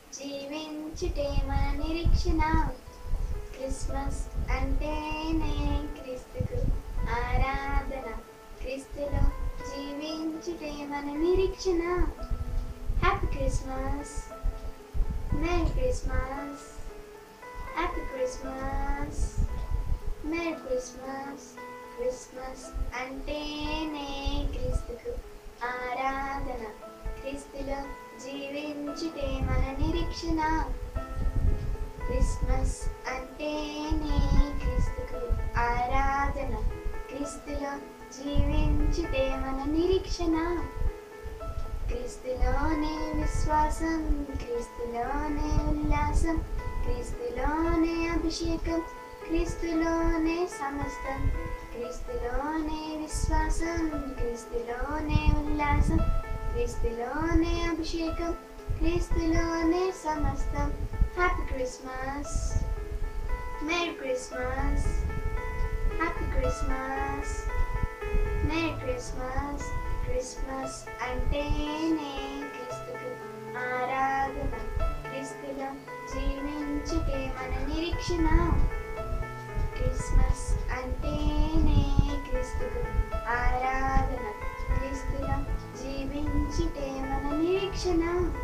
జీవించుటే మన నిరీక్షణ క్రిస్మస్ అంటేనే క్రీస్తుకు ఆరాధన క్రీస్తులో జీవించుటే మన నిరీక్షణ happy Christmas merry Christmas happy Christmas merry Christmas Christmas అంటేనే క్రీస్తుకు ఆరాధన క్రీస్తులో జీవించుటే మన నిరీక్షణ క్రిస్మస్ అంటేనే క్రీస్తుకు ఆరాధన క్రీస్తులో జీవించుటే మన నిరీక్షణ క్రీస్తులోనే విశ్వాసం క్రీస్తులోనే ఉల్లాసం క్రీస్తులోనే అభిషేకం క్రీస్తులోనే సమస్తం క్రీస్తులోనే విశ్వాసం క్రీస్తులోనే ఉల్లాసం క్రీస్తులోనే అభిషేకం క్రీస్తులోనే సమస్తం happy Christmas merry Christmas happy Christmas merry Christmas Christmas అంటేనే క్రీస్తుకు ఆరాధన క్రీస్తులో జీవించుటే మన నిరీక్షణ క్రిస్మస్ అంటేనే క్రీస్తుకు ఆరాధన క్రీస్తులో జీవించుటే మన నిరీక్షణ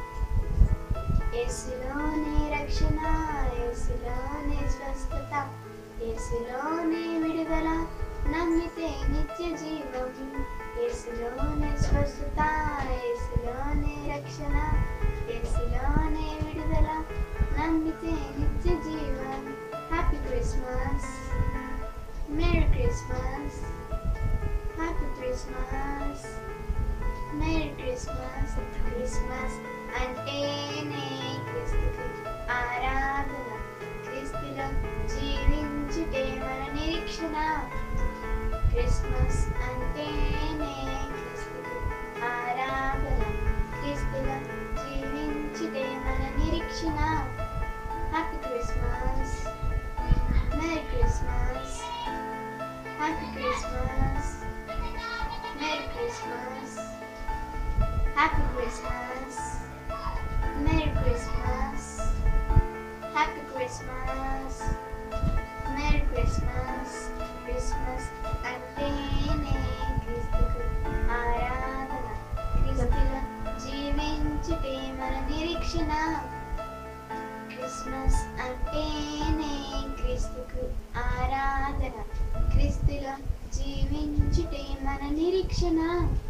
యేసులోనే రక్షణ యేసులోనే స్వస్థత యేసులోనే విడుదల నమ్మితే నిత్య జీవం యేసులోనే స్వస్థత యేసులోనే రక్షణ యేసులోనే విడుదల నమ్మితే నిత్య జీవం happy Christmas merry Christmas happy Christmas merry Christmas Christmas అంటేనే క్రీస్తుకు ఆరాధన క్రీస్తులో జీవించుటే మన నిరీక్షణ క్రిస్మస్ అంటేనే క్రీస్తుకు ఆరాధన క్రీస్తులో జీవించుటే మన నిరీక్షణ happy Christmas merry Christmas happy Christmas merry Christmas happy Christmas merry Christmas happy Christmas merry Christmas Christmas అంటేనే క్రీస్తుకు ఆరాధన క్రీస్తులో జీవించుటే మన నిరీక్షణ క్రిస్మస్ అంటేనే క్రీస్తుకు ఆరాధన క్రీస్తులో జీవించుటే మన నిరీక్షణ